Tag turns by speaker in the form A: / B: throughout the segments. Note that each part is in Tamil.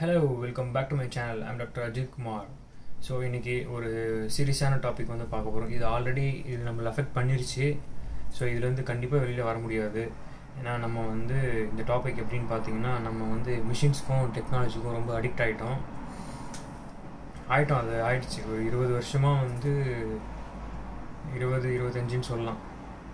A: hello welcome back to my channel I'm doctor Ajith Kumar so இன்றைக்கி ஒரு சீரியஸான டாபிக் வந்து பார்க்க போகிறோம் இது ஆல்ரெடி இது நம்மளை அஃபெக்ட் பண்ணிருச்சு ஸோ இதுலேருந்து கண்டிப்பாக வெளியில் வர முடியாது ஏன்னா நம்ம வந்து இந்த டாபிக் எப்படின்னு பார்த்தீங்கன்னா நம்ம வந்து மிஷின்ஸ்க்கும் டெக்னாலஜிக்கும் ரொம்ப அடிக்ட் ஆகிட்டோம் ஆகிட்டோம் அது ஆயிடுச்சு ஒரு இருபது வருஷமாக வந்து இருபது இருபத்தஞ்சுன்னு சொல்லலாம்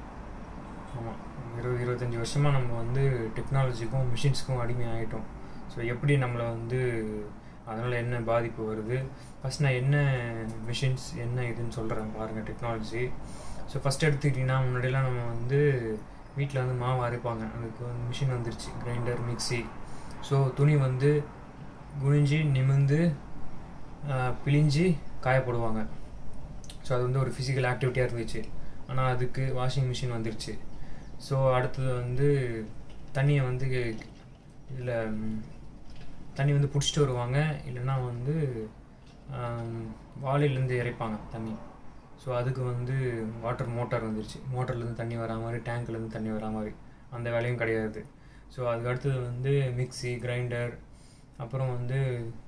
A: ஆமாம் இருபது இருபத்தஞ்சி வருஷமாக நம்ம வந்து டெக்னாலஜிக்கும் மிஷின்ஸ்க்கும் அடிமை ஆகிட்டோம் ஸோ எப்படி நம்மளை வந்து அதனால் என்ன பாதிப்பு வருது ஃபஸ்ட் நான் என்ன மிஷின்ஸ் என்ன இதுன்னு சொல்கிறேன் பாருங்கள் டெக்னாலஜி ஸோ ஃபஸ்ட் எடுத்துக்கிட்டிங்கன்னா முன்னாடியெல்லாம் நம்ம வந்து வீட்டில் வந்து மாவு அரைப்பாங்க அதுக்கு வந்து மிஷின் வந்துருச்சு கிரைண்டர் மிக்சி ஸோ துணி வந்து குனிஞ்சு நிமிந்து பிழிஞ்சு காயப்படுவாங்க ஸோ அது வந்து ஒரு ஃபிசிக்கல் ஆக்டிவிட்டியாக இருந்துச்சு ஆனால் அதுக்கு வாஷிங் மிஷின் வந்துருச்சு ஸோ அடுத்தது வந்து தண்ணியை வந்து இதில் தண்ணி வந்து பிடிச்சிட்டு வருவாங்க இல்லைன்னா வந்து வாளிலேருந்து இறைப்பாங்க தண்ணி ஸோ அதுக்கு வந்து வாட்டர் மோட்டார் வந்துருச்சு மோட்டர்லேருந்து தண்ணி வரா மாதிரி டேங்க்லேருந்து தண்ணி வரா மாதிரி அந்த வேலையும் கிடையாது ஸோ அதுக்கு அடுத்தது வந்து மிக்சி கிரைண்டர் அப்புறம் வந்து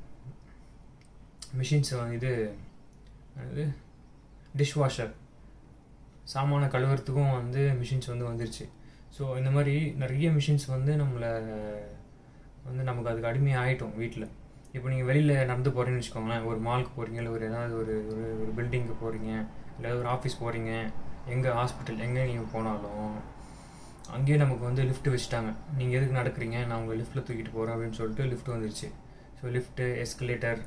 A: மிஷின்ஸ் இது இது டிஷ் வாஷர் சாமான கழுவுறதுக்கும் வந்து மிஷின்ஸ் வந்து வந்துருச்சு ஸோ இந்த மாதிரி நிறைய மிஷின்ஸ் வந்து நம்மளை வந்து நமக்கு அதுக்கு அடிமை ஆகிட்டோம் வீட்டில் இப்போ நீங்கள் வெளியில் நடந்து போகிறீங்கன்னு வச்சுக்கோங்களேன் ஒரு மாலுக்கு போகிறீங்க இல்லை ஒரு ஏதாவது ஒரு ஒரு ஒரு பில்டிங்க்கு போகிறீங்க இல்லை ஒரு ஆஃபீஸ் போகிறீங்க எங்கே ஹாஸ்பிட்டல் எங்கே நீங்கள் போனாலும் அங்கேயே நமக்கு வந்து லிஃப்ட் வச்சுட்டாங்க நீங்கள் எதுக்கு நடக்கிறீங்க நான் உங்களை லிஃப்ட்டில் தூக்கிட்டு போகிறேன் அப்படின்னு சொல்லிட்டு லிஃப்ட் வந்துருச்சு ஸோ லிஃப்ட்டு எஸ்கலேட்டர்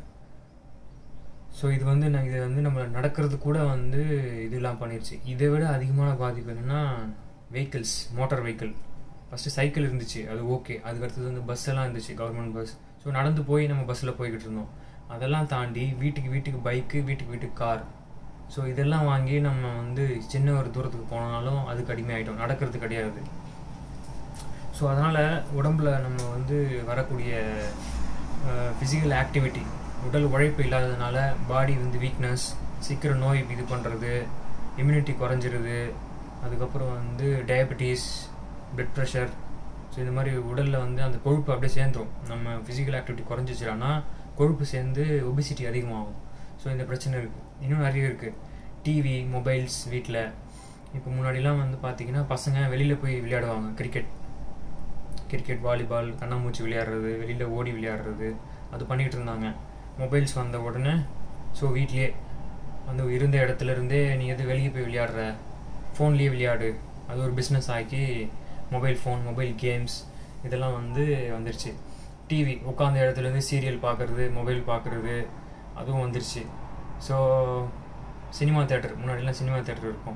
A: ஸோ இது வந்து நான் இது வந்து நம்ம நடக்கிறது கூட வந்து இதெல்லாம் பண்ணிருச்சு இதை விட அதிகமான பாதிப்பு என்னென்னா vehicles motor vehicle first cycle இருந்துச்சு அது ஓகே அதுக்கு அடுத்தது வந்து பஸ் எல்லாம் இருந்துச்சு கவர்மெண்ட் பஸ் ஸோ நடந்து போய் நம்ம பஸ்ஸில் போய்கிட்டு இருந்தோம் அதெல்லாம் தாண்டி வீட்டுக்கு வீட்டுக்கு பைக்கு வீட்டுக்கு வீட்டுக்கு கார் ஸோ இதெல்லாம் வாங்கி நம்ம வந்து சின்ன ஒரு தூரத்துக்கு போனாலும் அதுக்கு அடிமை ஆகிட்டோம் நடக்கிறது கிடையாது ஸோ அதனால் உடம்புல நம்ம வந்து வரக்கூடிய ஃபிசிக்கல் ஆக்டிவிட்டி உடல் உழைப்பு இல்லாததுனால பாடி வந்து வீக்னஸ் சீக்கிரம் நோய் இது பண்ணுறது இம்யூனிட்டி குறைஞ்சிருது அதுக்கப்புறம் வந்து டயபெட்டிஸ் பிளட் ப்ரெஷர் ஸோ இந்த மாதிரி உடலில் வந்து அந்த கொழுப்பு அப்படியே சேர்ந்துடும் நம்ம ஃபிசிக்கல் ஆக்டிவிட்டி குறைஞ்சிச்சுன்னா கொழுப்பு சேர்ந்து ஒபிசிட்டி அதிகமாகும் ஸோ இந்த பிரச்சனை இருக்குது இன்னும் நிறைய இருக்குது டிவி மொபைல்ஸ் வீட்டில் இப்போ முன்னாடிலாம் வந்து பார்த்திங்கன்னா பசங்க வெளியில் போய் விளையாடுவாங்க கிரிக்கெட் கிரிக்கெட் வாலிபால் கண்ணாமூச்சி விளையாடுறது வெளியில் ஓடி விளையாடுறது அது பண்ணிகிட்டு இருந்தாங்க மொபைல்ஸ் வந்த உடனே ஸோ வீட்லேயே வந்து இருந்த இடத்துல இருந்தே நீ எது வெளியே போய் விளையாடுற ஃபோன்லேயே விளையாடு அது ஒரு பிஸ்னஸ் ஆக்கி மொபைல் ஃபோன் மொபைல் கேம்ஸ் இதெல்லாம் வந்து வந்துருச்சு டிவி உட்காந்த இடத்துலேருந்து சீரியல் பார்க்குறது மொபைல் பார்க்குறது அதுவும் வந்துருச்சு ஸோ சினிமா தேட்டர் முன்னாடிலாம் சினிமா தேட்டர் இருக்கும்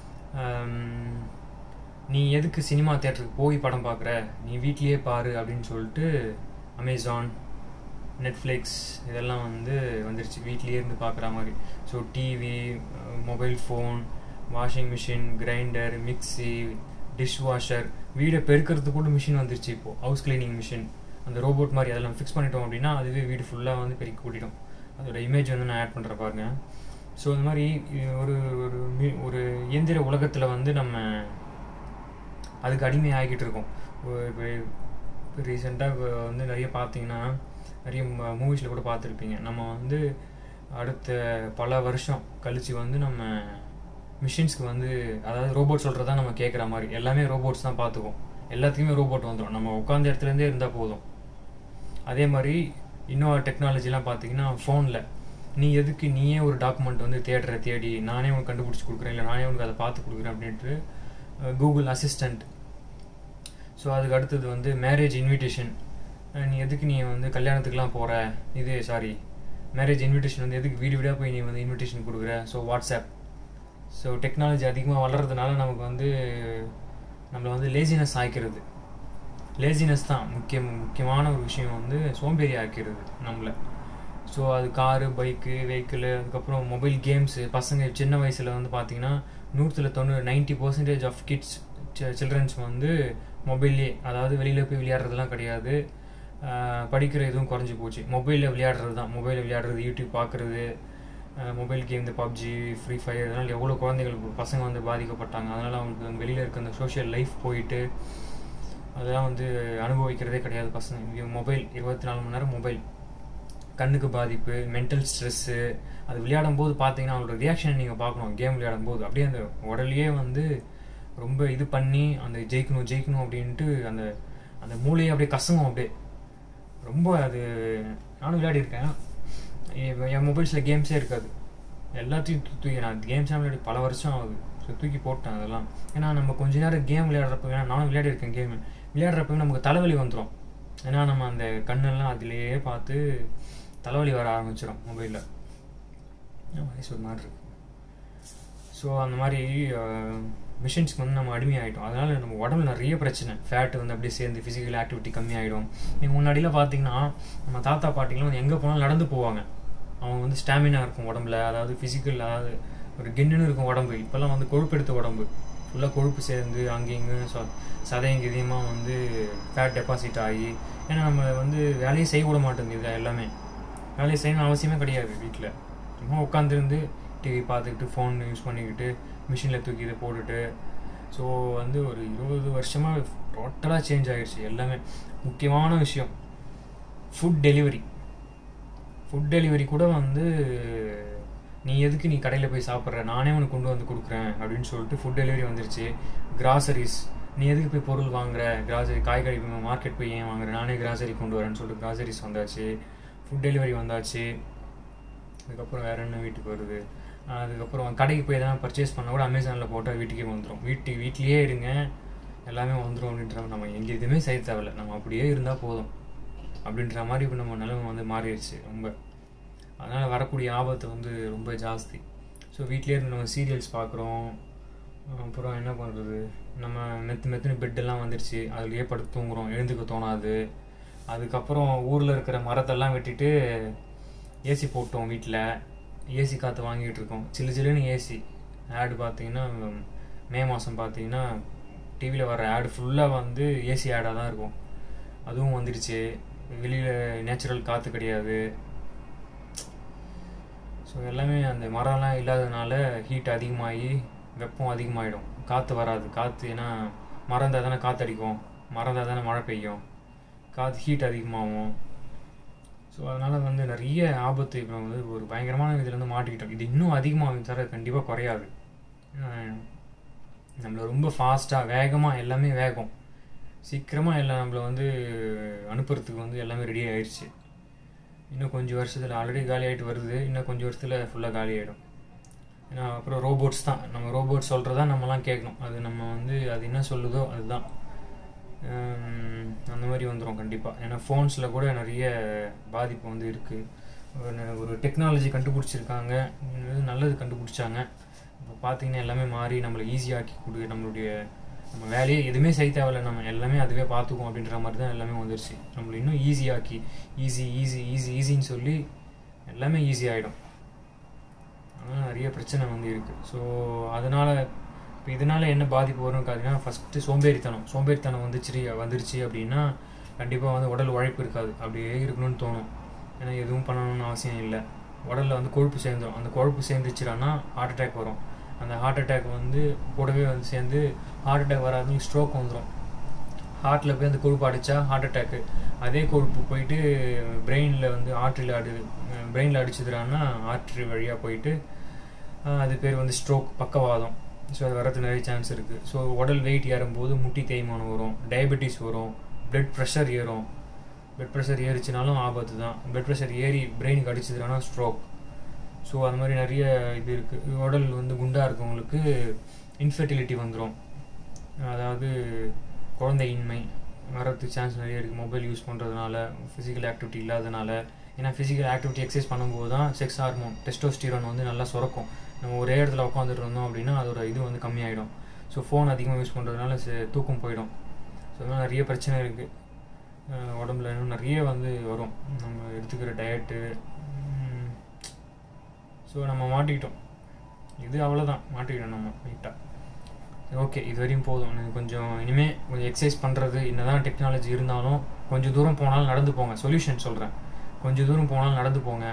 A: நீ எதுக்கு சினிமா தேட்டருக்கு போய் படம் பார்க்குற நீ வீட்லேயே பாரு அப்படின்னு சொல்லிட்டு அமேசான் நெட்ஃப்ளிக்ஸ் இதெல்லாம் வந்து வந்துருச்சு வீட்லேயே இருந்து பார்க்குற மாதிரி so TV mobile phone washing machine grinder mixie dish washer வீடை பெருக்கிறதுக்கு கூட மிஷின் வந்துருச்சு இப்போது ஹவுஸ் கிளீனிங் மிஷின் அந்த ரோபோட் மாதிரி அதெல்லாம் ஃபிக்ஸ் பண்ணிட்டோம் அப்படின்னா அதுவே வீடு ஃபுல்லாக வந்து பெருக்கி கூட்டிடும் அதோட இமேஜ் வந்து நான் ஆட் பண்ணுற பாருங்க ஸோ இந்த மாதிரி ஒரு ஒரு ஒரு இயந்திர உலகத்தில் வந்து நம்ம அதுக்கு அடிமை ஆகிட்டு இருக்கோம் இப்போ இப்போ ரீசெண்டாக வந்து நிறைய பார்த்தீங்கன்னா நிறைய மூவிஸில் கூட பார்த்துருப்பீங்க நம்ம வந்து அடுத்த பல வருஷம் கழித்து வந்து நம்ம மிஷின்ஸ்க்கு வந்து அதாவது ரோபோட் சொல்கிறதா நம்ம கேட்குற மாதிரி எல்லாமே ரோபோட்ஸ் தான் பார்த்துக்குவோம் எல்லாத்துக்குமே ரோபோட் வந்துடும் நம்ம உட்காந்த இடத்துலேருந்தே இருந்தால் போதும் அதே மாதிரி இன்னொரு டெக்னாலஜிலாம் பார்த்தீங்கன்னா ஃபோனில் நீ எதுக்கு நீயே ஒரு டாக்குமெண்ட் வந்து தேடுற தேடி நானே உனக்கு கண்டுபிடிச்சி கொடுக்குறேன் இல்லை நானே உனக்கு அதை பார்த்து கொடுக்குறேன் அப்படின்ட்டு கூகுள் அசிஸ்டண்ட் ஸோ அதுக்கு அடுத்தது வந்து மேரேஜ் இன்விடேஷன் நீ எதுக்கு நீ வந்து கல்யாணத்துக்குலாம் போகிற இது சாரி மேரேஜ் இன்விடேஷன் வந்து எதுக்கு வீடு வீடாக போய் நீ வந்து இன்விடேஷன் கொடுக்குற ஸோ வாட்ஸ்அப் ஸோ டெக்னாலஜி அதிகமாக வளர்கிறதுனால நமக்கு வந்து நம்மளை வந்து லேசினஸ் ஆக்கிறது லேசினஸ் தான் முக்கிய முக்கியமான ஒரு விஷயம் வந்து சோம்பேறி ஆக்கிறது நம்மளை ஸோ அது காரு பைக்கு வெஹிக்கிள் அதுக்கப்புறம் மொபைல் கேம்ஸு பசங்க சின்ன வயசில் வந்து பார்த்தீங்கன்னா நூற்றில் தொண்ணூறு ninety percentage of kids childrens வந்து மொபைல்லே அதாவது வெளியில் போய் விளையாடுறதுலாம் கிடையாது படிக்கிற இதுவும் குறைஞ்சி போச்சு மொபைலில் விளையாடுறது தான் மொபைலில் விளையாடுறது யூடியூப் பார்க்குறது மொபைல் கேம் இந்த பப்ஜி ஃப்ரீ ஃபயர் இதனால் எவ்வளோ குழந்தைகள் பசங்க வந்து பாதிக்கப்பட்டாங்க அதனால் அவங்களுக்கு வெளியில் இருக்க அந்த சோஷியல் லைஃப் போயிட்டு அதெல்லாம் வந்து அனுபவிக்கிறதே கிடையாது பசங்க மொபைல் இருபத்தி நாலு மணி நேரம் மொபைல் கண்ணுக்கு பாதிப்பு மென்டல் ஸ்ட்ரெஸ்ஸு அது விளையாடும் போது பார்த்தீங்கன்னா அவங்களோட ரியாக்ஷன் நீங்கள் பார்க்கணும் கேம் விளையாடும் போது அப்படியே அந்த உடலையே வந்து ரொம்ப இது பண்ணி அந்த ஜெயிக்கணும் ஜெயிக்கணும் அப்படின்ட்டு அந்த அந்த மூளையை அப்படியே கசங்கும் அப்படியே ரொம்ப அது நானும் விளையாடிருக்கேன் என் என் மொபைல்ஸில் கேம்ஸே இருக்காது எல்லாத்தையும் தூ- தூக்கி நான் கேம்ஸ் விளையாடி பல வருஷம் ஆகுது ஸோ தூக்கி போட்டேன் அதெல்லாம் ஏன்னா நம்ம கொஞ்ச நேரம் கேம் விளையாடுறப்ப ஏன்னா நானும் விளையாடிருக்கேன் கேம் விளையாடுறப்ப நமக்கு தலைவலி வந்துடும் ஏன்னா நம்ம அந்த கண்ணெல்லாம் அதிலேயே பார்த்து தலைவலி வர ஆரம்பிச்சிடும் மொபைலில் வயசு ஒரு மாதிரி இருக்கு ஸோ அந்த மாதிரி மிஷின்ஸ்க்கு வந்து நம்ம அடிமையாயிட்டோம் அதனால நம்ம உடம்புல நிறைய பிரச்சனை ஃபேட் வந்து அப்படியே சேர்ந்து ஃபிசிக்கல் ஆக்டிவிட்டி கம்மியாயிடும் நீங்கள் முன்னாடிலாம் பார்த்தீங்கன்னா நம்ம தாத்தா பாட்டிங்களாம் வந்து எங்கே போனாலும் நடந்து போவாங்க அவங்க வந்து ஸ்டாமினா இருக்கும் உடம்புல அதாவது ஃபிசிக்கல் அதாவது ஒரு கின்னுன்னு இருக்கும் உடம்பு இப்போல்லாம் வந்து கொழுப்பெடுத்த உடம்பு ஃபுல்லாக கொழுப்பு சேர்ந்து அங்கேயும் ஸோ சதையும் கிதியமாக வந்து ஃபேட் டெபாசிட் ஆகி ஏன்னா நம்ம வந்து வேலையை செய்ய விட மாட்டேங்குது இது எல்லாமே வேலையை செய்யணும் அவசியமே கிடையாது வீட்டில் சும்மா உட்காந்துருந்து டிவி பார்த்துக்கிட்டு ஃபோன் யூஸ் பண்ணிக்கிட்டு மிஷினில் தூக்கி இதை போட்டுட்டு ஸோ வந்து ஒரு இருபது வருஷமாக டோட்டலாக சேஞ்ச் ஆகிடுச்சு எல்லாமே முக்கியமான விஷயம் ஃபுட் டெலிவரி ஃபுட் டெலிவரி கூட வந்து நீ எதுக்கு நீ கடையில் போய் சாப்பிட்ற நானே உனக்கு கொண்டு வந்து கொடுக்குறேன் அப்படின்னு சொல்லிட்டு ஃபுட் டெலிவரி வந்துருச்சு கிராசரிஸ் நீ எதுக்கு போய் பொருள் வாங்குற கிராசரி காய்கறி மார்க்கெட் போய் ஏன் வாங்குற நானே கிராசரி கொண்டு வரேன்னு சொல்லிட்டு கிராசரிஸ் வந்தாச்சு ஃபுட் டெலிவரி வந்தாச்சு அதுக்கப்புறம் வேற என்ன வீட்டுக்கு வருது அதுக்கப்புறம் கடைக்கு போய் எதாவது பர்ச்சேஸ் பண்ணால் கூட அமேசானில் போட்டால் வீட்டுக்கே வந்துடும் வீட்டு வீட்லேயே இருங்க எல்லாமே வந்துடும் அப்படின்ற நம்ம எங்கே எதுவுமே செய்ய தேவையில்ல நம்ம அப்படியே இருந்தால் போதும் அப்படின்ற மாதிரி இப்போ நம்ம நிலைமை வந்து மாறிடுச்சு ரொம்ப அதனால் வரக்கூடிய ஆபத்து வந்து ரொம்ப ஜாஸ்தி ஸோ வீட்டிலே இருந்து நம்ம சீரியல்ஸ் பார்க்குறோம் அப்புறம் என்ன பண்ணுறது நம்ம மெத்து மெத்துன்னு பெட்டெல்லாம் வந்துடுச்சு அதுலேயே படுத்து தூங்குறோம் எழுந்துக்க தோணாது அதுக்கப்புறம் ஊரில் இருக்கிற மரத்தெல்லாம் வெட்டிட்டு ஏசி போட்டோம் வீட்டில் ஏசி காற்று வாங்கிட்டு இருக்கோம் சில்லு சில்லுன்னு ஏசி ஆடு பார்த்தீங்கன்னா மே மாதம் பார்த்தீங்கன்னா டிவியில் வர ஆடு ஃபுல்லாக வந்து ஏசி ஆடாக தான் இருக்கும் அதுவும் வந்துடுச்சு வெளியில் நேச்சுரல் காற்று கிடையாது ஸோ எல்லாமே அந்த மரம்லாம் இல்லாததுனால ஹீட் அதிகமாகி வெப்பம் அதிகமாகிடும் காற்று வராது காற்று ஏன்னா மரம் இருந்தால் தானே காற்று அடிக்கும் மரம் இருந்தால் தானே மழை பெய்யும் காற்று ஹீட் அதிகமாகும் ஸோ அதனால் வந்து நிறைய ஆபத்து இப்போ வந்து ஒரு பயங்கரமான இதில் வந்து மாட்டிக்கிட்டோம் இது இன்னும் அதிகமாக தர கண்டிப்பாக குறையாது நம்மளை ரொம்ப ஃபாஸ்ட்டாக வேகமாக எல்லாமே வேகம் சீக்கிரமாக எல்லாம் நம்மளை வந்து அனுப்புறதுக்கு வந்து எல்லாமே ரெடி ஆயிடுச்சு இன்னும் கொஞ்சம் வருஷத்தில் ஆல்ரெடி காலி ஆகிட்டு வருது இன்னும் கொஞ்சம் வருஷத்தில் ஃபுல்லாக காலி ஆகிடும் ஏன்னா அப்புறம் ரோபோட்ஸ் தான் நம்ம ரோபோட் சொல்கிறதா நம்மலாம் கேட்கணும் அது நம்ம வந்து அது என்ன சொல்லுதோ அதுதான் அந்த மாதிரி வந்துடும் கண்டிப்பாக ஏன்னா ஃபோன்ஸில் கூட நிறைய பாதிப்பு வந்து இருக்குது ஒரு டெக்னாலஜி கண்டுபிடிச்சிருக்காங்க நல்லது கண்டுபிடிச்சாங்க இப்போ பார்த்தீங்கன்னா எல்லாமே மாறி நம்மளை ஈஸியாக்கி கொடு நம்மளுடைய நம்ம வேலையே எதுவுமே செய்ய தேவையில்ல நம்ம எல்லாமே அதுவே பார்த்துக்குவோம் அப்படின்ற மாதிரி தான் எல்லாமே வந்துருச்சு நம்மளை இன்னும் ஈஸியாக்கி ஈஸி ஈஸி ஈஸி ஈஸின்னு சொல்லி எல்லாமே ஈஸி ஆகிடும் ஆனால் நிறைய பிரச்சனை வந்து இருக்குது ஸோ அதனால் இப்போ இதனால் என்ன பாதிப்பு வரும் பார்த்தீங்கன்னா ஃபஸ்ட்டு சோம்பேறித்தனம் சோம்பேறித்தனம் வந்துச்சு வந்துருச்சு அப்படின்னா கண்டிப்பாக வந்து உடல் உழைப்பு இருக்காது அப்படியே இருக்கணும்னு தோணும் ஏன்னா எதுவும் பண்ணணும்னு அவசியம் இல்லை உடலில் வந்து கொழுப்பு சேர்ந்துடும் அந்த கொழுப்பு சேர்ந்துச்சுன்னா ஹார்ட் அட்டாக் வரும் அந்த ஹார்ட் அட்டாக் வந்து கூடவே வந்து சேர்ந்து ஹார்ட் அட்டாக் வராதுன்னு ஸ்ட்ரோக் வந்துடும் ஹார்ட்டில் போய் அந்த கொழுப்பு அடித்தா ஹார்ட் அட்டாக்கு அதே கொழுப்பு போயிட்டு பிரெயினில் வந்து ஆர்ட்ரியில் அடி பிரெயினில் அடிச்சதுறான்னா ஆர்ட்ரி வழியாக போயிட்டு அது பேர் வந்து ஸ்ட்ரோக் பக்கவாதம் ஸோ அது வரது நிறைய சான்ஸ் இருக்குது ஸோ உடல் வெயிட் ஏறும்போது முட்டி தேய்மானம் வரும் டயபெட்டிஸ் வரும் பிளட் ப்ரெஷர் ஏறும் பிளட் ப்ரெஷர் ஏறிச்சுனாலும் ஆபத்து தான் பிளட் ப்ரெஷர் ஏறி பிரெயினுக்கு அடிச்சதுனா ஸ்ட்ரோக் ஸோ அது மாதிரி நிறைய இது இருக்குது உடல் வந்து குண்டாக இருக்கவங்களுக்கு இன்ஃபர்டிலிட்டி வந்துடும் அதாவது குழந்தையின்மை வரதுக்கு சான்ஸ் நிறைய இருக்குது மொபைல் யூஸ் பண்ணுறதுனால ஃபிசிக்கல் ஆக்டிவிட்டி இல்லாதனால ஏன்னா ஃபிசிக்கல் ஆக்டிவிட்டி எக்ஸசைஸ் பண்ணும்போது தான் செக்ஸ் ஹார்மோன் டெஸ்டோஸ்டிரோன் வந்து நல்லா சுரக்கும் நம்ம ஒரே இடத்துல உட்காந்துட்டு இருந்தோம் அப்படின்னா அதோட இது வந்து கம்மியாயிடும் ஸோ ஃபோன் அதிகமாக யூஸ் பண்ணுறதுனால தூக்கம் போயிடும் ஸோ அதனால் நிறைய பிரச்சனை இருக்குது உடம்புல இன்னும் நிறைய வந்து வரும் நம்ம எடுத்துக்கிற டயட்டு ஸோ நம்ம மாட்டிக்கிட்டோம் இது அவ்வளோதான் மாட்டிக்கிட்டோம் நம்ம நீட்டாக ஓகே இது வரையும் போதும் எனக்கு கொஞ்சம் இனிமேல் கொஞ்சம் எக்ஸசைஸ் பண்ணுறது என்ன தான் டெக்னாலஜி இருந்தாலும் கொஞ்சம் தூரம் போனாலும் நடந்து போங்க சொல்யூஷன் சொல்கிறேன் கொஞ்சம் தூரம் போனாலும் நடந்து போங்க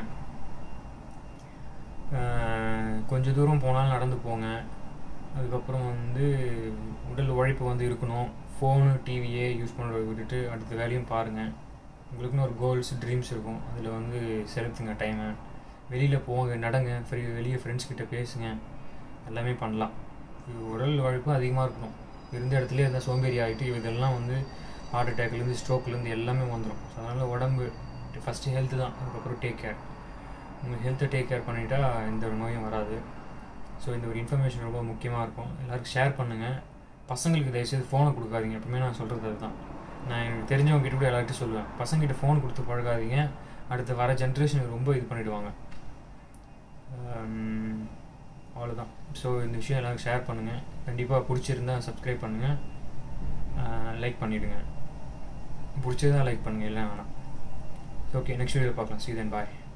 A: கொஞ்சம் தூரம் போனாலும் நடந்து போங்க அதுக்கப்புறம் வந்து உடல் உழைப்பு வந்து இருக்கணும் ஃபோனு டிவியே யூஸ் பண்ணுறத விட்டுட்டு அடுத்த வேலையும் பாருங்கள் உங்களுக்குன்னு ஒரு கோல்ஸ் ட்ரீம்ஸ் இருக்கும் அதில் வந்து செலுத்துங்க டைமை வெளியில் போங்க நடங்க ஃப்ரீ வெளியே ஃப்ரெண்ட்ஸ் கிட்ட பேசுங்க எல்லாமே பண்ணலாம் இது உடல் உழைப்பும் அதிகமாக இருக்கணும் இருந்த இடத்துல இருந்தால் சோம்பேறி ஆகிட்டு இதெல்லாம் வந்து ஹார்ட் அட்டாக்லேருந்து ஸ்ட்ரோக்லேருந்து எல்லாமே வந்துடும் ஸோ அதனால் உடம்பு ஃபஸ்ட்டு ஹெல்த்து தான் அதுக்கப்புறம் டேக் கேர் உங்கள் ஹெல்த்தை டேக் கேர் பண்ணிட்டா எந்த ஒரு நோயும் வராது ஸோ இந்த ஒரு இன்ஃபர்மேஷன் ரொம்ப முக்கியமாக இருக்கும் எல்லாருக்கும் ஷேர் பண்ணுங்கள் பசங்களுக்கு தயவுசெய்து ஃபோனை கொடுக்காதீங்க எப்பவுமே நான் சொல்கிறது அதுதான் நான் எனக்கு தெரிஞ்சவங்க கிட்ட கூட எல்லார்ட்டும் சொல்லுவேன் பசங்கிட்ட ஃபோன் கொடுத்து பழகாதீங்க அடுத்து வர ஜென்ரேஷனுக்கு ரொம்ப இது பண்ணிவிடுவாங்க அவ்வளோதான் ஸோ இந்த விஷயம் எல்லாருக்கும் ஷேர் பண்ணுங்கள் கண்டிப்பாக பிடிச்சிருந்தா சப்ஸ்கிரைப் பண்ணுங்கள் லைக் பண்ணிவிடுங்க பிடிச்சதா லைக் பண்ணுங்கள் இல்லை வேணாம் ஓகே நெக்ஸ்ட் வீடியோ பார்க்கலாம் சீ தென் பாய்